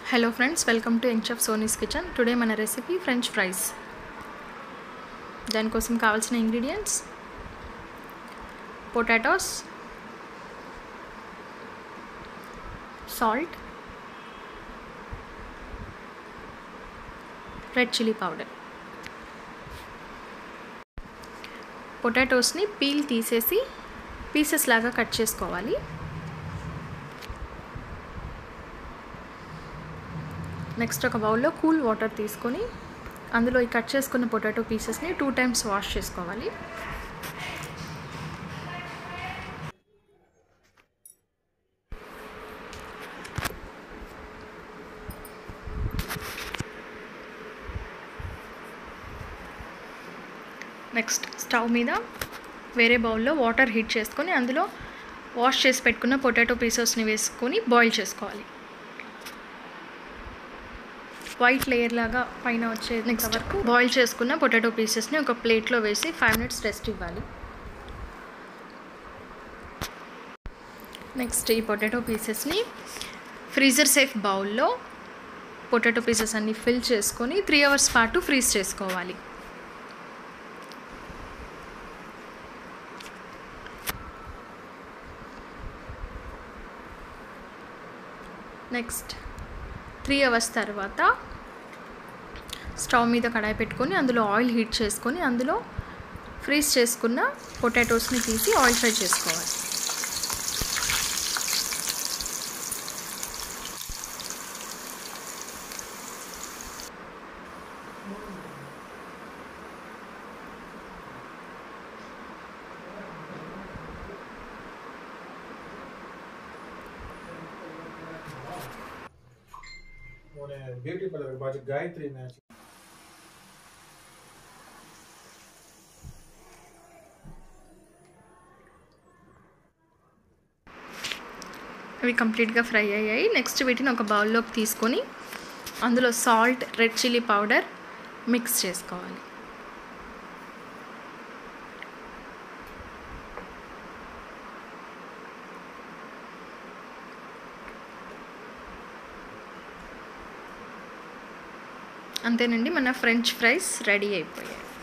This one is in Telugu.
hello friends welcome to young chef Soni's kitchen today మన రెసిపీ ఫ్రెంచ్ ఫ్రైస్ దానికోసం కావాల్సిన ingredients potatoes salt red chilli powder పొటాటోస్ని పీల్ తీసేసి పీసెస్ లాగా కట్ చేసుకోవాలి నెక్స్ట్ ఒక బౌల్లో కూల్ వాటర్ తీసుకొని అందులో ఈ కట్ చేసుకున్న పొటాటో పీసెస్ని టూ టైమ్స్ వాష్ చేసుకోవాలి నెక్స్ట్ స్టవ్ మీద వేరే బౌల్లో వాటర్ హీట్ చేసుకొని అందులో వాష్ చేసి పెట్టుకున్న పొటాటో పీసెస్ని వేసుకొని బాయిల్ చేసుకోవాలి వైట్ లేయర్ లాగా పైన వచ్చే నెక్స్ట్ వరకు బాయిల్ చేసుకున్న పొటాటో పీసెస్ని ఒక ప్లేట్లో వేసి ఫైవ్ మినిట్స్ రెస్ట్ ఇవ్వాలి నెక్స్ట్ ఈ పొటాటో పీసెస్ని ఫ్రీజర్ సేఫ్ బౌల్లో పొటాటో పీసెస్ అన్ని ఫిల్ చేసుకొని త్రీ అవర్స్ పాటు ఫ్రీజ్ చేసుకోవాలి నెక్స్ట్ త్రీ అవర్స్ తర్వాత స్టవ్ మీద కడాయి పెట్టుకొని అందులో ఆయిల్ హీట్ చేసుకొని అందులో ఫ్రీజ్ చేసుకున్న పొటాటోస్ని తీసి ఆయిల్ ఫ్రై చేసుకోవాలి ஒரு பியூட்டி பார்லர் பாஜு காயத்ரி மேட்ச் అవి కంప్లీట్గా ఫ్రై అయ్యాయి నెక్స్ట్ వీటిని ఒక బౌల్లోకి తీసుకొని అందులో salt red chilli powder mix చేసుకోవాలి అంతేనండి మన ఫ్రెంచ్ ఫ్రైస్ రెడీ అయిపోయాయి